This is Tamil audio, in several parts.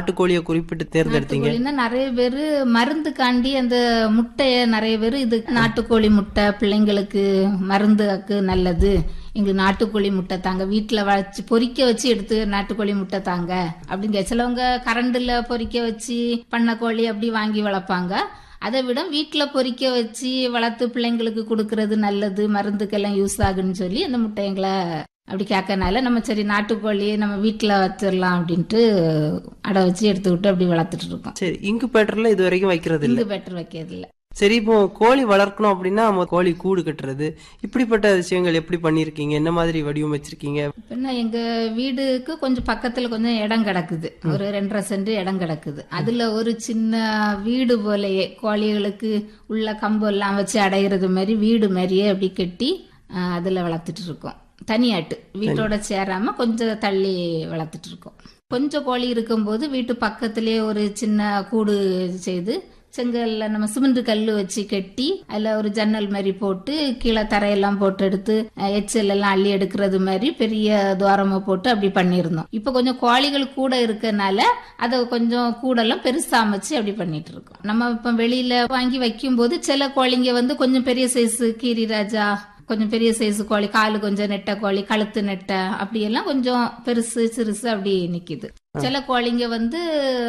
நாட்டுக்கோழியை குறிப்பிட்டு தேர்ந்தெடுத்தீங்க நாட்டுக்கோழின்னா நிறைய பேரு மருந்துக்காண்டி அந்த முட்டைய நிறைய பேர் இது நாட்டுக்கோழி முட்டை பிள்ளைங்களுக்கு மருந்துக்கு நல்லது எங்களுக்கு நாட்டுக்கோழி முட்டை தாங்க வீட்டுல வச்சு பொரிக்க வச்சு எடுத்து நாட்டுக்கோழி முட்டை தாங்க அப்படிங்க சிலவங்க கரண்டுல பொரிக்க வச்சு பண்ண கோழி அப்படி வாங்கி வளர்ப்பாங்க அதை விட வீட்டுல பொரிக்க வச்சு வளர்த்து பிள்ளைங்களுக்கு கொடுக்கறது நல்லது மருந்துக்கெல்லாம் யூஸ் ஆகுன்னு சொல்லி அந்த முட்டைங்களை அப்படி கேட்கறனால நம்ம சரி நாட்டுக்கோழி நம்ம வீட்டுல வச்சிடலாம் அப்படின்ட்டு அடை வச்சு எடுத்துக்கிட்டு அப்படி வளர்த்துட்டு இருக்கோம் சரி இன்குபேட்டர்ல இது வரைக்கும் வைக்கிறது இல்ல இங்கு பெட்டர் வைக்கிறது இல்ல சரி இப்போ கோழி வளர்க்கணும் அப்படின்னா நம்ம கோழி கூடு கட்டுறது இப்படிப்பட்ட விஷயங்கள் எப்படி பண்ணிருக்கீங்க என்ன மாதிரி வடிவமைச்சிருக்கீங்க பின்ன எங்க வீடுக்கு கொஞ்சம் பக்கத்துல கொஞ்சம் இடம் கிடக்குது ஒரு ரெண்டரை சென்ட் இடம் கிடக்குது அதுல ஒரு சின்ன வீடு போலயே கோழிகளுக்கு உள்ள கம்பு எல்லாம் வச்சு அடையிறது மாதிரி வீடு மாதிரியே அப்படி கட்டி ஆஹ், அதுல வளர்த்துட்டு இருக்கோம் தனியாட்டு வீட்டோட சேராம கொஞ்சம் தள்ளி வளர்த்துட்டு இருக்கோம் கொஞ்சம் கோழி இருக்கும்போது வீட்டு பக்கத்திலேயே ஒரு சின்ன கூடு செய்து செங்கல்ல நம்ம சிமெண்ட் கல்லு வச்சு கட்டி அதுல ஒரு ஜன்னல் மாதிரி போட்டு கீழே தரையெல்லாம் போட்டு எடுத்து அஹ், எச்சல் எல்லாம் அள்ளி எடுக்கிறது மாதிரி பெரிய துவாரமா போட்டு அப்படி பண்ணியிருந்தோம் இப்ப கொஞ்சம் கோழிகள் கூட இருக்கனால அதை கொஞ்சம் கூடெல்லாம் பெருசா அமைச்சு அப்படி பண்ணிட்டு இருக்கோம் நம்ம இப்ப வெளியில வாங்கி வைக்கும்போது சில கோழிங்க வந்து கொஞ்சம் பெரிய சைஸ் கீரி ராஜா கொஞ்சம் பெரிய சைஸ் கோழி காலு கொஞ்சம் நெட்டை கோழி கழுத்து நெட்டை அப்படி எல்லாம் கொஞ்சம் பெருசு சிறுசு அப்படி நிக்குது சில கோழிங்க வந்து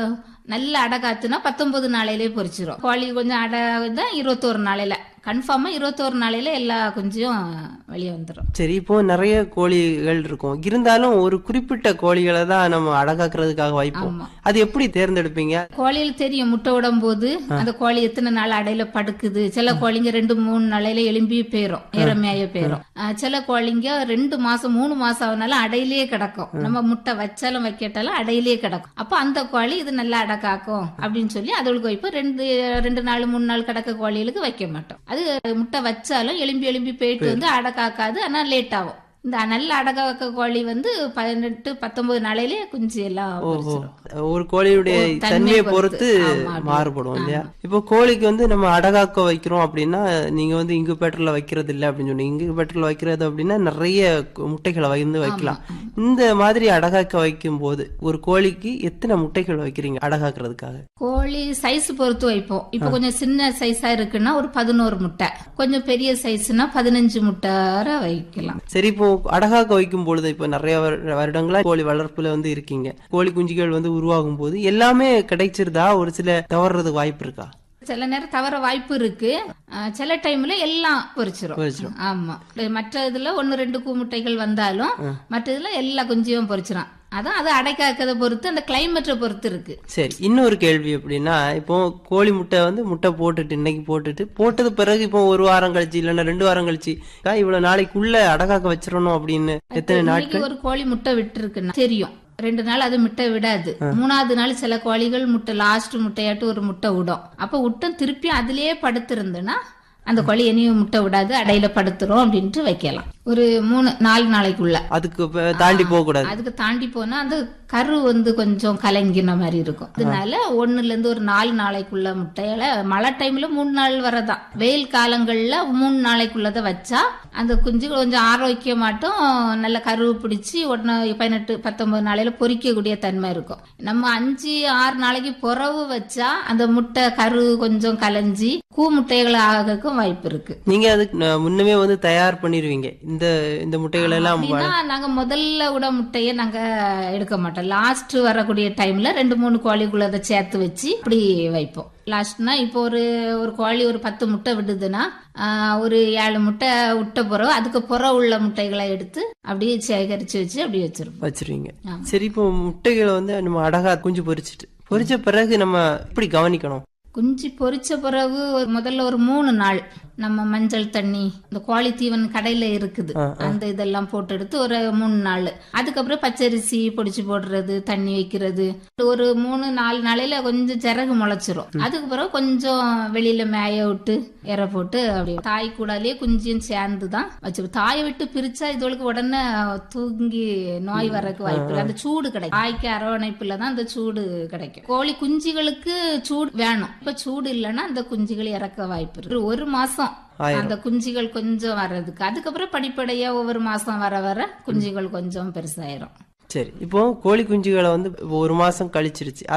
நல்ல அடை காத்துனா பத்தொன்பது நாளையிலே பொரிச்சிரும் கோழி கொஞ்சம் அடை தான் இருபத்தோரு நாளையில கன்ஃபார்மா இருபத்தோரு நாளையில எல்லா குஞ்சும் வெளியே வந்துடும் சரி இப்போ நிறைய கோழிகள் இருக்கும் இருந்தாலும் ஒரு குறிப்பிட்ட கோழிகளை தான் நம்ம அடகாக்குறதுக்காக வைப்போம் ஆமா. அது எப்படி தேர்ந்தெடுப்பீங்க கோழியில் தெரியும் முட்டை விடும் போது அந்த கோழி எத்தனை நாள் அடையில படுக்குது சில கோழிங்க ரெண்டு மூணு நாளையில எலும்பி போயிரும் ஏறமையாய போயிரும் ஆஹ் சில கோழிங்க ரெண்டு மாசம் மூணு மாசம் ஆனாலும் அடையிலேயே கிடக்கும் நம்ம முட்டை வச்சாலும் வைக்கட்டாலும் அடையிலேயே கிடக்கும் அப்ப அந்த கோழி இது நல்லா அடை காக்கும் அப்படின்னு சொல்லி அதுகளுக்கு வைப்போம் ரெண்டு ரெண்டு நாள் மூணு நாள் கிடக்க கோழிகளுக்கு வைக்க மாட்டோம் அது முட்டை வச்சாலும் எலும்பி எலும்பி போயிட்டு வந்து அடை காக்காது ஆனா லேட் ஆகும் இந்த நல்ல அடக வைக்க கோழி வந்து பதினெட்டு பத்தொன்பது நாளையிலே குஞ்சு எல்லாம் ஓஹோ பொரிச்சிரும். ஒரு கோழியுடைய ஓ, தன்மையை தன்மையை பொறுத்து. பொறுத்து ஆமா, அப்படி. மாறுபடும் இல்லையா இப்போ கோழிக்கு வந்து நம்ம அடகாக்க வைக்கிறோம் அப்படின்னா நீங்க வந்து இன்குபேட்டர்ல வைக்கிறது இல்ல அப்படின்னு சொன்னீங்க இன்குபேட்டர்ல வைக்கிறது அப்படின்னா நிறைய கு- முட்டைகளை வந்து வைக்கலாம் இந்த மாதிரி அடகாக்க வைக்கும் போது ஒரு கோழிக்கு எத்தனை முட்டைகள் வைக்கிறீங்க அடகாக்குறதுக்காக கோழி சைஸ் பொறுத்து வைப்போம் இப்ப கொஞ்சம் சின்ன சைஸா இருக்குன்னா ஒரு பதினோரு முட்டை கொஞ்சம் பெரிய சைஸ்னா பதினஞ்சு முட்டை வரை வைக்கலாம் சரி இப்போ அடகாக்க வைக்கும் பொழுது இப்போ நிறைய வரு- வருடங்களா கோழி வளர்ப்புல வந்து இருக்கீங்க கோழி குஞ்சுகள் வந்து உருவாகும் போது எல்லாமே கிடைச்சிருதா ஒரு சில தவறுறதுக்கு வாய்ப்பு இருக்கா சில நேரம் தவற வாய்ப்பு இருக்கு அஹ் சில டைம்ல எல்லாம் பொரிச்சிரும் பொரிச்சிரும். ஆமா மற்ற இதுல ஒன்னு ரெண்டு கூமுட்டைகள் வந்தாலும் மற்ற இதுல எல்லா குஞ்சியும் பொரிச்சிரும் அதான் அது அடைக்காக்கதை பொறுத்து அந்த கிளைமேட்டை பொறுத்து இருக்கு சரி இன்னொரு கேள்வி எப்படின்னா இப்போ கோழி முட்டை வந்து முட்டை போட்டுட்டு இன்னைக்கு போட்டுட்டு போட்டது பிறகு இப்போ ஒரு வாரம் கழிச்சு இல்லைன்னா ரெண்டு வாரம் கழிச்சு அக்கா, இவ்வளவு நாளைக்குள்ள அடகாக்க வச்சிடணும் அப்படின்னு எத்தனை நாட்கள் இன்னைக்கு ஒரு கோழி முட்டை விட்டு இருக்குன்னா தெரியும் ரெண்டு நாள் அது முட்டை விடாது மூணாவது நாள் சில கோழிகள் முட்டை லாஸ்ட் முட்டையாட்டு ஒரு முட்டை விடும் அப்ப விட்டும் திருப்பி அதுலயே படுத்திருந்துன்னா அந்த கோழி இனியும் முட்டை விடாது அடையில படுத்துரும் அப்படின்ட்டு வைக்கலாம் ஒரு மூணு நாலு நாளைக்குள்ள அதுக்கு ப- தாண்டி போக கூடாது அதுக்கு தாண்டி போனா அந்த கரு வந்து கொஞ்சம் கலங்கின மாதிரி இருக்கும் அதனால ஒண்ணுல இருந்து ஒரு நாலு நாளைக்குள்ள முட்டையில மழை டைம்ல மூணு நாள் வரதான் வெயில் காலங்கள்ல மூணு நாளைக்குள்ளத வச்சா அந்த குஞ்சு கொஞ்சம் ஆரோக்கியமாட்டும் நல்ல கரு பிடிச்சி உடனே பதினெட்டு பத்தொன்பது நாளையில பொரிக்கக்கூடிய தன்மை இருக்கும் நம்ம அஞ்சு ஆறு நாளைக்கு புறவு வச்சா அந்த முட்டை கரு கொஞ்சம் கலைஞ்சி கூ முட்டைகள் ஆகிறதுக்கும் வாய்ப்பு இருக்கு நீங்க அதுக்கு ந- முன்னமே வந்து தயார் பண்ணிருவீங்க இந்த இந்த முட்டைகள் எல்லாம் அப்படின்னா நாங்க முதல்ல விட முட்டைய நாங்க எடுக்க மாட்டோம் லாஸ்ட் வரக்கூடிய டைம்ல ரெண்டு மூணு கோழிக்குள்ள அதை சேர்த்து வச்சு இப்படி வைப்போம் லாஸ்ட்னா இப்போ ஒரு ஒரு கோழி ஒரு பத்து முட்டை விடுதுன்னா ஆஹ், ஒரு ஏழு முட்டை விட்ட பிறகு அதுக்கு புற உள்ள முட்டைகளை எடுத்து அப்படியே சேகரிச்சு வச்சு அப்படி வச்சிருப்போம் வச்சிருவீங்க ஆமா. சரி இப்போ முட்டைகளை வந்து நம்ம அடகா குஞ்சு பொரிச்சிட்டு பொரிச்ச பிறகு நம்ம எப்படி கவனிக்கணும் குஞ்சு பொரிச்ச பிறகு ஒரு முதல்ல ஒரு மூணு நாள் நம்ம மஞ்சள் தண்ணி இந்த கோழி தீவன் கடையில இருக்குது அந்த இதெல்லாம் போட்டு எடுத்து ஒரு மூணு நாள் அதுக்கப்புறம் பச்சரிசி பொடிச்சு போடுறது தண்ணி வைக்கிறது ஒரு மூணு நாலு நாளையில கொஞ்சம் சிறகு முளைச்சிரும் அதுக்கு பிறகு கொஞ்சம் வெளியில மேய விட்டு இற போட்டு அப்படி தாய் கூடாலே குஞ்சியும் சேர்ந்து தான் வச்சிருக்கோம் தாயை விட்டு பிரிச்சா இதுகளுக்கு உடனே தூங்கி நோய் வரக்கு வாய்ப்பு இருக்கு அந்த சூடு கிடைக்கும் தாய்க்கு அரவணைப்புல தான் அந்த சூடு கிடைக்கும் கோழி குஞ்சுகளுக்கு சூடு வேணும் இப்ப சூடு இல்லைன்னா அந்த குஞ்சுகள் இறக்க வாய்ப்பு இருக்கு ஒரு மாசம் அந்த குஞ்சுகள் கொஞ்சம் வர்றதுக்கு அதுக்கப்புறம் படிப்படியா ஒவ்வொரு மாசம் வர வர குஞ்சுகள் கொஞ்சம் பெருசாயிரும் சரி இப்போ கோழி குஞ்சுகளை வந்து ஒரு மாசம் கழிச்சிருச்சு